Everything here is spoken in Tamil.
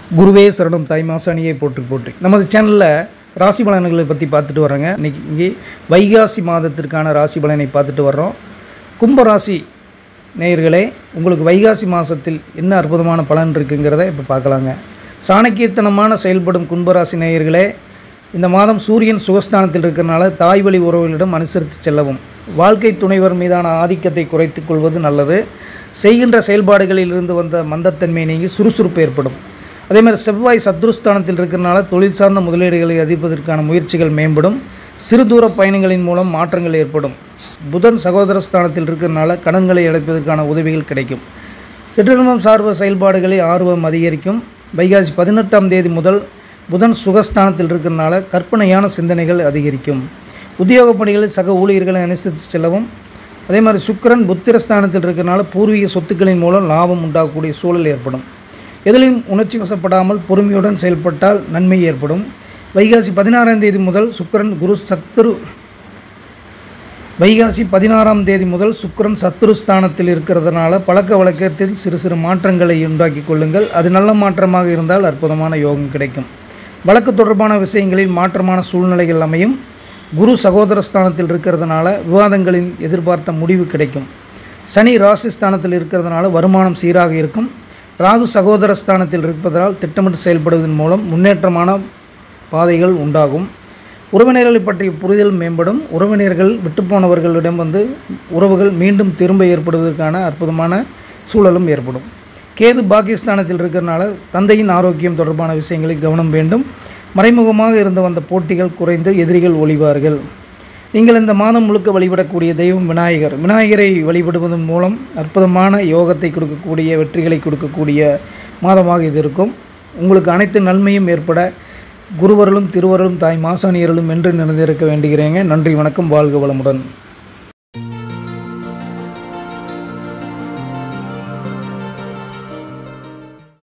குருவே சரணம் தாய் மாசாணியை போற்றி போற்றி நமது சேனலில் ராசி பலன்களை பற்றி பார்த்துட்டு வர்றோங்க இன்னைக்கு இங்கே வைகாசி மாதத்திற்கான ராசி பலனை பார்த்துட்டு வர்றோம் கும்பராசி நேயர்களே உங்களுக்கு வைகாசி மாதத்தில் என்ன அற்புதமான பலன் இருக்குங்கிறத இப்போ பார்க்கலாங்க சாணக்கியத்தனமான செயல்படும் கும்பராசி நேயர்களே இந்த மாதம் சூரியன் சுகஸ்தானத்தில் இருக்கிறனால தாய் வழி உறவுகளிடம் அனுசரித்து செல்லவும் வாழ்க்கை துணைவர் மீதான ஆதிக்கத்தை குறைத்துக் கொள்வது நல்லது செய்கின்ற செயல்பாடுகளில் இருந்து வந்த மந்தத்தன்மை நீங்கி சுறுசுறுப்பு ஏற்படும் அதே மாதிரி செவ்வாய் சத்ருஸ்தானத்தில் இருக்கிறனால தொழில் சார்ந்த முதலீடுகளை அதிப்பதற்கான முயற்சிகள் மேம்படும் சிறு தூர பயணங்களின் மூலம் மாற்றங்கள் ஏற்படும் புதன் சகோதர ஸ்தானத்தில் இருக்கிறனால கடன்களை அடைப்பதற்கான உதவிகள் கிடைக்கும் சிற்றின்பம் சார்பு செயல்பாடுகளில் ஆர்வம் அதிகரிக்கும் வைகாசி பதினெட்டாம் தேதி முதல் புதன் சுகஸ்தானத்தில் இருக்கிறனால கற்பனையான சிந்தனைகள் அதிகரிக்கும் உத்தியோக பணிகளில் சக ஊழியர்களை அனுசரித்து செல்லவும் அதே மாதிரி சுக்கிரன் புத்திரஸ்தானத்தில் இருக்கிறனால பூர்வீக சொத்துக்களின் மூலம் லாபம் உண்டாகக்கூடிய சூழல் ஏற்படும் எதிலையும் உணர்ச்சி வசப்படாமல் பொறுமையுடன் செயல்பட்டால் நன்மை ஏற்படும் வைகாசி பதினாறாம் தேதி முதல் சுக்கிரன் குரு சத்துரு வைகாசி பதினாறாம் தேதி முதல் சுக்கிரன் சத்துரு ஸ்தானத்தில் இருக்கிறதுனால பழக்க வழக்கத்தில் சிறு சிறு மாற்றங்களை உண்டாக்கி கொள்ளுங்கள் அது நல்ல மாற்றமாக இருந்தால் அற்புதமான யோகம் கிடைக்கும் வழக்கு தொடர்பான விஷயங்களில் மாற்றமான சூழ்நிலைகள் அமையும் குரு சகோதர ஸ்தானத்தில் இருக்கிறதுனால விவாதங்களில் எதிர்பார்த்த முடிவு கிடைக்கும் சனி ராசி ஸ்தானத்தில் இருக்கிறதுனால வருமானம் சீராக இருக்கும் ராகு சகோதர ஸ்தானத்தில் இருப்பதனால் திட்டமிட்டு செயல்படுவதன் மூலம் முன்னேற்றமான பாதைகள் உண்டாகும் உறவினர்களை பற்றிய புரிதல் மேம்படும் உறவினர்கள் விட்டுப்போனவர்களிடம் வந்து உறவுகள் மீண்டும் திரும்ப ஏற்படுவதற்கான அற்புதமான சூழலும் ஏற்படும் கேது பாகிஸ்தானத்தில் இருக்கிறனால தந்தையின் ஆரோக்கியம் தொடர்பான விஷயங்களில் கவனம் வேண்டும் மறைமுகமாக இருந்து வந்த போட்டிகள் குறைந்து எதிரிகள் ஒளிவார்கள் நீங்கள் இந்த மாதம் முழுக்க வழிபடக்கூடிய தெய்வம் விநாயகர் விநாயகரை வழிபடுவதன் மூலம் அற்புதமான யோகத்தை கொடுக்கக்கூடிய வெற்றிகளை கொடுக்கக்கூடிய மாதமாக இது இருக்கும் உங்களுக்கு அனைத்து நன்மையும் ஏற்பட குருவர்களும் திருவருளும் தாய் மாசாணியர்களும் என்று நினைந்திருக்க வேண்டுகிறேங்க நன்றி வணக்கம் வாழ்க வளமுடன்